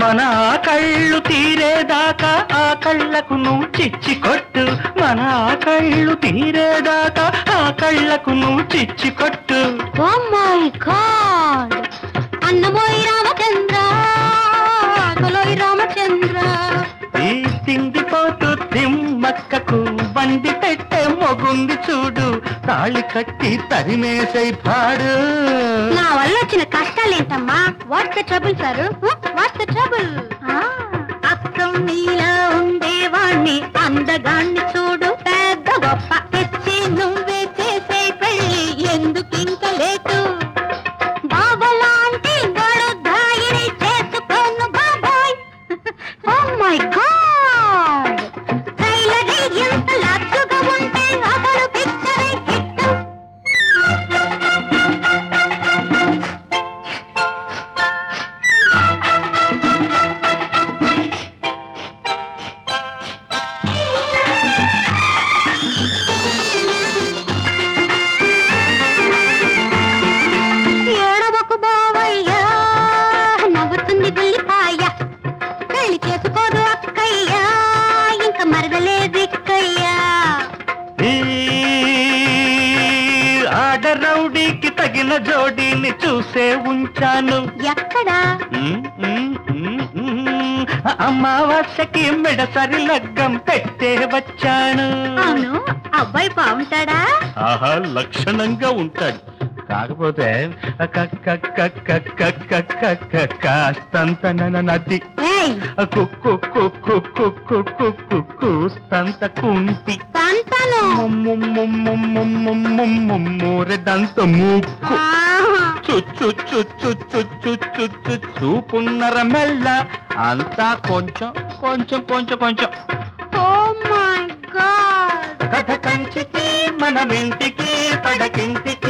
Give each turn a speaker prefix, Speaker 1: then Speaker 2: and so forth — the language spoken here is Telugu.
Speaker 1: మన కళ్ళు తీరేదాకా ఆ కళ్ళకు నువ్వు చిచ్చి కొట్టు మన కళ్ళు తీరేదాకా ఆ కళ్ళకు నువ్వు చిచ్చి కొట్టు
Speaker 2: ఓ మై గాడ్ అన్నమోయి రామచంద్ర కొలోయి రామచంద్ర
Speaker 1: ఈ తిండిపోతూ తిమ్మక్కకు బండి పెట్టే మొగుంది చూడు తాళి కట్టి తరిమేసై పాడు
Speaker 2: నా వల్ల వచ్చిన కష్టాలేంటమ్మా what's the trouble sir what's the trouble అక్కం నీలా ఉండేవాణ్ణి అందగాన్ని చూడు పెద్ద గొప్ప తెచ్చి నువ్వే చేసే పెళ్ళి ఎందుకు ఇంక లేటు బాబలాంటి గడుద్దాయిని చేసుకోను బాబాయ్ ఓ మై గాడ్ ట్రైలర్ ఎంత లచ్చుగా ఉంటే అసలు పిక్చరే హిట్ ఏడవకు బావయ్యా నవ్వుతుంది గుల్లిపాయ పెళ్లి చేసుకోదు అక్కయ్యా ఇంకా మరదలేదిక్కయ్యా
Speaker 1: ఈ ఆడరౌడీకి తగిన జోడీని చూసే ఉంచాను
Speaker 2: ఎక్కడా
Speaker 1: ఉమ్, ఉమ్, ఉమ్, ఉమ్. అమావాస్యకి మెడసరి లగ్గం పెట్టే వచ్చాను
Speaker 2: అవును అబ్బాయి బాగుంటాడా
Speaker 1: ఆహా లక్షణంగా ఉంటాడు కాకపోతే క- క- క- క- క- క- క- క- కాస్తంత న- నది
Speaker 2: ఏయ్
Speaker 1: కుక్కు కుక్కు కుక్కు కుక్కు కూస్తంత కుంటి
Speaker 2: సంతాను
Speaker 1: మూరెడంత మూక్కు
Speaker 2: ఆహా.
Speaker 1: చుచ్చు చుచ్చు చుచ్చు చుచ్చు చూపున్నర మెల్ల అంతా కొంచెం కొంచెం కొంచెం కొంచెం
Speaker 2: ఓ మై గాడ్
Speaker 1: కథ కంచికి మనమింటికి పడకింటికి